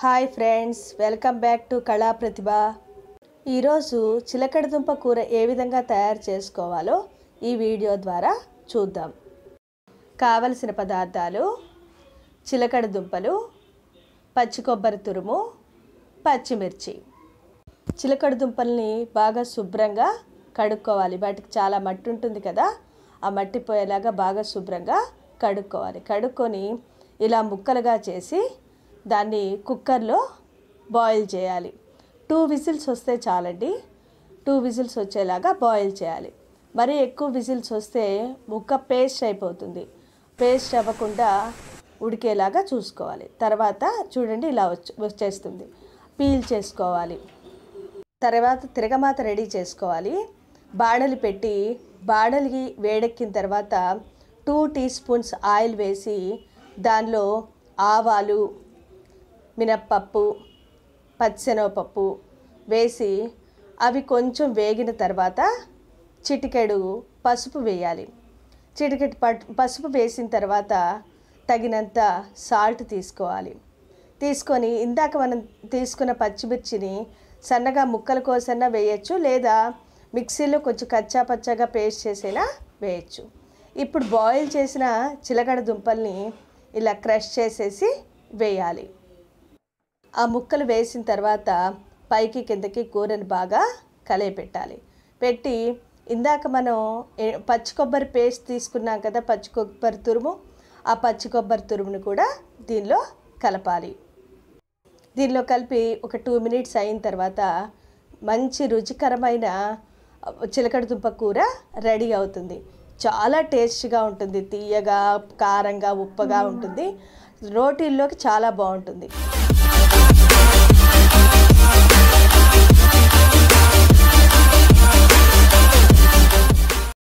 hi friends welcome back to Kala Pratibha ఈరోజు చిలకడ దుంప కూర ఏ విధంగా తయారు చేసుకోవాలో ఈ వీడియో ద్వారా చూద్దాం కావలసిన పదార్థాలు చిలకడ దుంపలు పచ్చి కొబ్బరి తురుము పచ్చిమిర్చి చిలకడ దుంపల్ని బాగా శుభ్రంగా కడుక్కోవాలి వాటికి చాలా మట్టి ఉంటుంది కదా ఆ మట్టి పోయేలాగా బాగా శుభ్రంగా కడుక్కోవాలి కడుక్కొని ఇలా ముక్కలుగా చేసి దాన్ని కుక్కర్లో బాయిల్ చేయాలి టూ విజిల్స్ వస్తే చాలండి టూ విజిల్స్ వచ్చేలాగా బాయిల్ చేయాలి మరీ ఎక్కువ విజిల్స్ వస్తే ముక్క పేస్ట్ అయిపోతుంది పేస్ట్ అవ్వకుండా ఉడికేలాగా చూసుకోవాలి తర్వాత చూడండి ఇలా వచ్చి వచ్చేస్తుంది పీల్ చేసుకోవాలి తర్వాత తిరగమాత రెడీ చేసుకోవాలి బాణలి పెట్టి బాణలికి వేడెక్కిన తర్వాత టూ టీ స్పూన్స్ ఆయిల్ వేసి దానిలో ఆవాలు మినప్పప్పు పచ్చెనగపప్పు వేసి అవి కొంచెం వేగిన తర్వాత చిటికెడు పసుపు వేయాలి చిటికెడు పట్- పసుపు వేసిన తర్వాత తగినంత సాల్ట్ తీసుకోవాలి తీసుకొని ఇందాక మనం తీసుకున్న పచ్చిమిర్చిని సన్నగా ముక్కల కోసన్నా వేయచ్చు లేదా మిక్సీలో కొంచెం కచ్చా పచ్చగా పేస్ట్ చేసేలా వేయచ్చు ఇప్పుడు బాయిల్ చేసిన చిలకడ దుంపల్ని ఇలా క్రష్ చేసేసి వేయాలి ఆ ముక్కలు వేసిన తర్వాత పైకి కిందకి కూరని బాగా కలయపెట్టాలి పెట్టి ఇందాక మనం ఏ- పచ్చి కొబ్బరి పేస్ట్ తీసుకున్నాం కదా పచ్చి కొబ్బరి తురుము ఆ పచ్చి కొబ్బరి తురుమును కూడా దీనిలో కలపాలి దీనిలో కలిపి ఒక టూ మినిట్స్ అయిన తర్వాత మంచి రుచికరమైన చిలకడ దుంప కూర రెడీ అవుతుంది చాలా టేస్ట్గా ఉంటుంది తీయగా కారంగా ఉప్పగా ఉంటుంది రోటీల్లోకి చాలా బాగుంటుంది